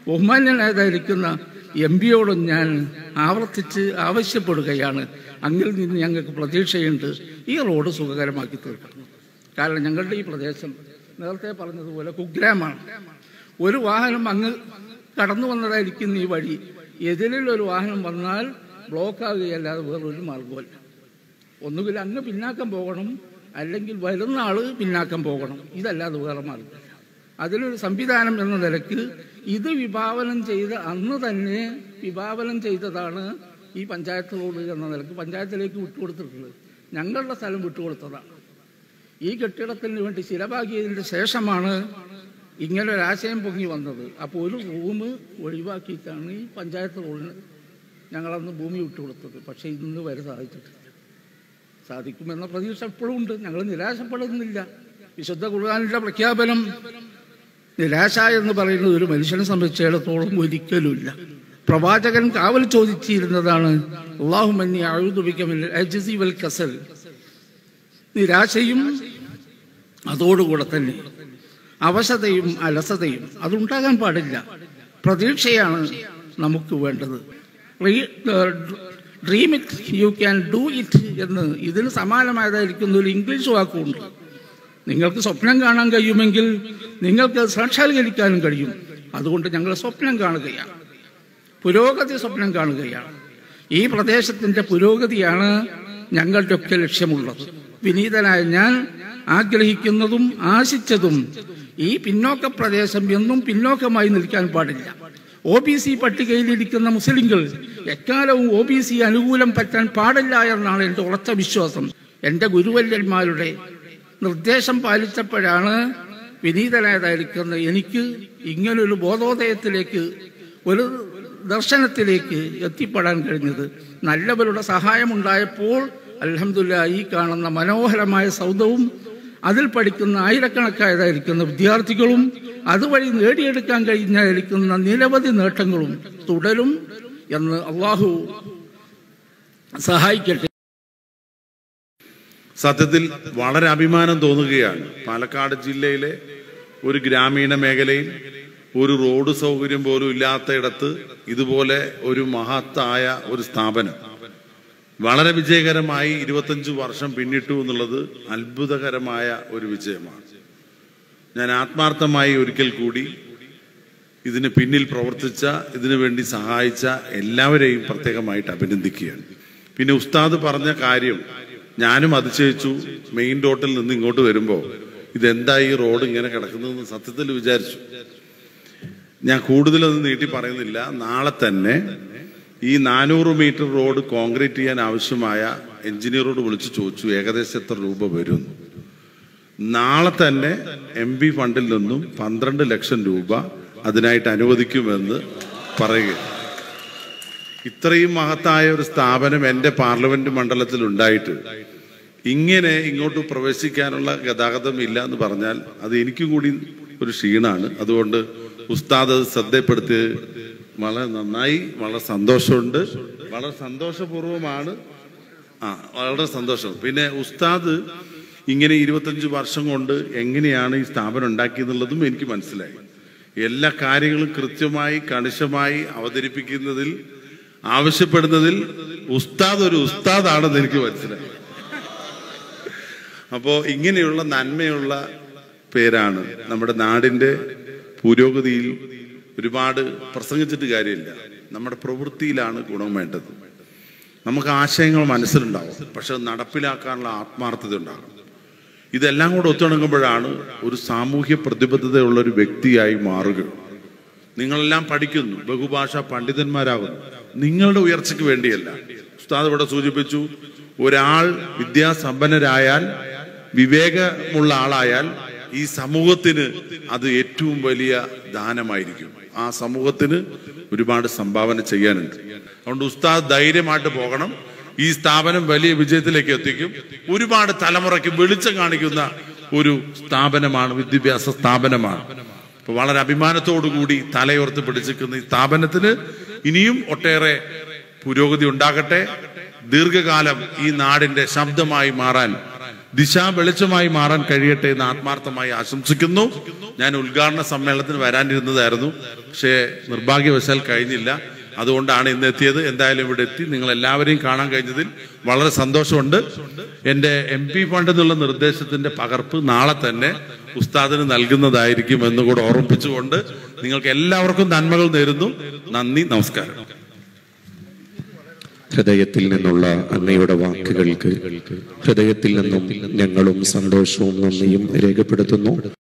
ബഹുമാന്യനായതായിരിക്കുന്ന M പിയോടും ഞാൻ ആവർത്തിച്ച് ആവശ്യപ്പെടുകയാണ് അങ്ങിൽ നിന്ന് ഞങ്ങൾക്ക് പ്രതീക്ഷയുണ്ട് ഈ റോഡ് സുഖകരമാക്കി തീർക്കണം കാരണം ഞങ്ങളുടെ ഈ പ്രദേശം നേരത്തെ പറഞ്ഞതുപോലെ കുഗ്രാമാണ് ഒരു വാഹനം അങ്ങ് കടന്നു വന്നതായിരിക്കുന്ന ഈ വഴി എതിരിലൊരു വാഹനം വന്നാൽ ബ്ലോക്കാകുകയല്ലാതെ വേറൊരു മാർഗമല്ല ഒന്നുകിൽ അങ്ങ് പിന്നാക്കം പോകണം അല്ലെങ്കിൽ വരുന്ന ആള് പിന്നാക്കം പോകണം ഇതല്ലാതെ വേറെ മാർഗമില്ല അതിലൊരു സംവിധാനം എന്ന നിലയ്ക്ക് ഇത് വിഭാവനം ചെയ്ത് അന്ന് തന്നെ വിഭാവനം ചെയ്തതാണ് ഈ പഞ്ചായത്ത് റോഡ് എന്ന നിലയ്ക്ക് പഞ്ചായത്തിലേക്ക് വിട്ടുകൊടുത്തിട്ടുള്ളത് ഞങ്ങളുടെ സ്ഥലം വിട്ടുകൊടുത്തതാണ് ഈ കെട്ടിടത്തിന് വേണ്ടി ചിലവാക്കിയതിന് ശേഷമാണ് ഇങ്ങനെ ഒരു ആശയം പൊങ്ങി വന്നത് അപ്പോൾ ഒരു റൂം ഒഴിവാക്കിയിട്ടാണ് ഈ പഞ്ചായത്ത് റോഡിന് ഞങ്ങളന്ന് ഭൂമി വിട്ടുകൊടുത്തത് പക്ഷേ ഇന്ന് വരെ സാധിച്ചിട്ടില്ല സാധിക്കുമെന്ന പ്രതീക്ഷ എപ്പോഴും ഉണ്ട് ഞങ്ങൾ നിരാശപ്പെടുന്നില്ല വിശുദ്ധ ഖുർആാനിന്റെ പ്രഖ്യാപനം നിരാശ എന്ന് പറയുന്നത് ഒരു മനുഷ്യനെ സംബന്ധിച്ചിടത്തോളം ഒരിക്കലുമില്ല പ്രവാചകൻ കാവൽ ചോദിച്ചിരുന്നതാണ് അള്ളാഹുമന്നി അഴുതുപിക്കമില്ല അജിസി വൽ കസൽ നിരാശയും അതോടുകൂടെ തന്നെ അവശതയും അലസതയും അതുണ്ടാകാൻ പാടില്ല പ്രതീക്ഷയാണ് നമുക്ക് വേണ്ടത് dream it you can do it എന്ന് ഇതിന് സമാനമായതായിരിക്കുന്ന ഒരു ഇംഗ്ലീഷ് വാക്കുണ്ട് നിങ്ങൾക്ക് സ്വപ്നം കാണാൻ കഴിയുമെങ്കിൽ നിങ്ങൾക്ക് അത് സാക്ഷാത്കരിക്കാനും കഴിയും അതുകൊണ്ട് ഞങ്ങൾ സ്വപ്നം കാണുകയാണ് പുരോഗതി സ്വപ്നം കാണുകയാണ് ഈ പ്രദേശത്തിന്റെ പുരോഗതിയാണ് ഞങ്ങളുടെയൊക്കെ ലക്ഷ്യമുള്ളത് വിനീതനായ ഞാൻ ആഗ്രഹിക്കുന്നതും ആശിച്ചതും ഈ പിന്നോക്ക പ്രദേശം എന്നും പിന്നോക്കമായി നിൽക്കാൻ പാടില്ല ഒ ബി സി പട്ടികയിലിരിക്കുന്ന മുസ്ലിങ്ങൾ എക്കാലവും ഒ ബി സി അനുകൂലം പറ്റാൻ പാടില്ല എന്നാണ് എൻ്റെ ഉറച്ച വിശ്വാസം എൻ്റെ ഗുരുവല്യന്മാരുടെ നിർദ്ദേശം പാലിച്ചപ്പോഴാണ് വിനീതനായതായിരിക്കുന്ന എനിക്ക് ഇങ്ങനൊരു ബോധോദയത്തിലേക്ക് ഒരു ദർശനത്തിലേക്ക് എത്തിപ്പെടാൻ കഴിഞ്ഞത് നല്ലവരുടെ സഹായമുണ്ടായപ്പോൾ അലഹമില്ല ഈ കാണുന്ന മനോഹരമായ സൗദവും അതിൽ പഠിക്കുന്ന ആയിരക്കണക്കായതായിരിക്കുന്ന വിദ്യാർത്ഥികളും അതുവഴി നേടിയെടുക്കാൻ കഴിഞ്ഞായിരിക്കുന്ന നിരവധി നേട്ടങ്ങളും തുടരും എന്ന് അള്ളാഹു സഹായിക്കട്ടെ സത്യത്തിൽ വളരെ അഭിമാനം തോന്നുകയാണ് പാലക്കാട് ജില്ലയിലെ ഒരു ഗ്രാമീണ മേഖലയിൽ ഒരു റോഡ് സൗകര്യം പോലും ഇല്ലാത്തയിടത്ത് ഇതുപോലെ ഒരു മഹത്തായ ഒരു സ്ഥാപനം വളരെ വിജയകരമായി ഇരുപത്തഞ്ച് വർഷം പിന്നിട്ടു എന്നുള്ളത് അത്ഭുതകരമായ ഒരു വിജയമാണ് ഞാൻ ആത്മാർത്ഥമായി ഒരിക്കൽ കൂടി ഇതിന് പിന്നിൽ പ്രവർത്തിച്ച ഇതിനു വേണ്ടി സഹായിച്ച എല്ലാവരെയും പ്രത്യേകമായിട്ട് അഭിനന്ദിക്കുകയാണ് പിന്നെ ഉസ്താദ് പറഞ്ഞ കാര്യം ഞാനും അതിശയിച്ചു മെയിൻ റോട്ടിൽ നിന്ന് ഇങ്ങോട്ട് വരുമ്പോൾ ഇതെന്താ ഈ റോഡ് ഇങ്ങനെ കിടക്കുന്നതെന്ന് സത്യത്തിൽ വിചാരിച്ചു ഞാൻ കൂടുതലൊന്നും നീട്ടി പറയുന്നില്ല നാളെ തന്നെ ഈ നാനൂറ് മീറ്റർ റോഡ് കോൺക്രീറ്റ് ചെയ്യാൻ ആവശ്യമായ എഞ്ചിനീയറോട് വിളിച്ചു ചോദിച്ചു ഏകദേശം എത്ര രൂപ വരും നാളെ തന്നെ എം പി ഫണ്ടിൽ നിന്നും പന്ത്രണ്ട് ലക്ഷം രൂപ അതിനായിട്ട് അനുവദിക്കുമെന്ന് പറയുക ഇത്രയും മഹത്തായ ഒരു സ്ഥാപനം എൻ്റെ പാർലമെന്റ് മണ്ഡലത്തിൽ ഉണ്ടായിട്ട് ഇങ്ങനെ ഇങ്ങോട്ട് പ്രവേശിക്കാനുള്ള ഗതാഗതം ഇല്ല എന്ന് പറഞ്ഞാൽ അത് എനിക്കും കൂടി ഒരു ക്ഷീണാണ് അതുകൊണ്ട് ഉസ്താദ് അത് ശ്രദ്ധപ്പെടുത്തി വളരെ നന്നായി വളരെ സന്തോഷമുണ്ട് വളരെ സന്തോഷപൂർവമാണ് ആ വളരെ സന്തോഷം പിന്നെ ഉസ്താദ് ഇങ്ങനെ ഇരുപത്തഞ്ച് വർഷം കൊണ്ട് എങ്ങനെയാണ് ഈ സ്ഥാപനം ഉണ്ടാക്കിയെന്നുള്ളതും എനിക്ക് മനസ്സിലായി എല്ലാ കാര്യങ്ങളും കൃത്യമായി കണിശമായി അവതരിപ്പിക്കുന്നതിൽ ആവശ്യപ്പെടുന്നതിൽ ഉസ്താദ് ഒരു ഉസ്താദാണെന്ന് എനിക്ക് മനസ്സിലായി അപ്പോ ഇങ്ങനെയുള്ള നന്മയുള്ള പേരാണ് നമ്മുടെ നാടിന്റെ പുരോഗതിയിൽ ഒരുപാട് പ്രസംഗിച്ചിട്ട് കാര്യമില്ല നമ്മുടെ പ്രവൃത്തിയിലാണ് ഗുണം വേണ്ടത് നമുക്ക് ആശയങ്ങൾ മനസ്സിലുണ്ടാവും പക്ഷെ അത് നടപ്പിലാക്കാനുള്ള ആത്മാർത്ഥത ഉണ്ടാകും ഇതെല്ലാം കൂടെ ഒത്തിണങ്ങുമ്പോഴാണ് ഒരു സാമൂഹ്യ പ്രതിബദ്ധതയുള്ള ഒരു വ്യക്തിയായി മാറുക നിങ്ങളെല്ലാം പഠിക്കുന്നു ബഹുഭാഷ പണ്ഡിതന്മാരാകുന്നു നിങ്ങളുടെ ഉയർച്ചയ്ക്ക് വേണ്ടിയല്ല ഉസ്താദ് ഇവിടെ സൂചിപ്പിച്ചു ഒരാൾ വിദ്യാസമ്പന്നരായാൽ വിവേകമുള്ള ആളായാൽ ഈ സമൂഹത്തിന് അത് ഏറ്റവും വലിയ ദാനമായിരിക്കും ആ സമൂഹത്തിന് ഒരുപാട് സംഭാവന ചെയ്യാനുണ്ട് അതുകൊണ്ട് ഉസ്താദ് ധൈര്യമായിട്ട് പോകണം ഈ സ്ഥാപനം വലിയ വിജയത്തിലേക്ക് എത്തിക്കും ഒരുപാട് തലമുറയ്ക്ക് വെളിച്ചം കാണിക്കുന്ന ഒരു സ്ഥാപനമാണ് വിദ്യാഭ്യാസ സ്ഥാപനമാണ് അപ്പൊ വളരെ അഭിമാനത്തോടു കൂടി തലയോർത്ത് പിടിച്ചിരിക്കുന്ന ഈ സ്ഥാപനത്തിന് ഇനിയും ഒട്ടേറെ പുരോഗതി ഉണ്ടാകട്ടെ ദീർഘകാലം ഈ നാടിന്റെ ശബ്ദമായി മാറാൻ ദിശ വെളിച്ചമായി മാറാൻ കഴിയട്ടെ എന്ന് ആത്മാർത്ഥമായി ആശംസിക്കുന്നു ഞാൻ ഉദ്ഘാടന സമ്മേളനത്തിന് വരാനിരുന്നതായിരുന്നു പക്ഷേ നിർഭാഗ്യവശാൽ കഴിഞ്ഞില്ല അതുകൊണ്ടാണ് ഇന്ന് എത്തിയത് എന്തായാലും ഇവിടെ എത്തി നിങ്ങൾ എല്ലാവരെയും കാണാൻ കഴിഞ്ഞതിൽ വളരെ സന്തോഷമുണ്ട് എൻ്റെ എം പി ഫണ്ട് എന്നുള്ള നിർദ്ദേശത്തിന്റെ പകർപ്പ് നാളെ തന്നെ ഉസ്താദിന് നൽകുന്നതായിരിക്കും എന്ന് കൂടെ ഓർമ്മിപ്പിച്ചുകൊണ്ട് നിങ്ങൾക്ക് എല്ലാവർക്കും നന്മകൾ നേരുന്നു നന്ദി നമസ്കാരം ഹൃദയത്തിൽ നിന്നുള്ള അങ്ങയുടെ വാക്കുകൾക്ക് ഹൃദയത്തിൽ നിന്നും ഞങ്ങളും സന്തോഷവും നന്ദിയും രേഖപ്പെടുത്തുന്നു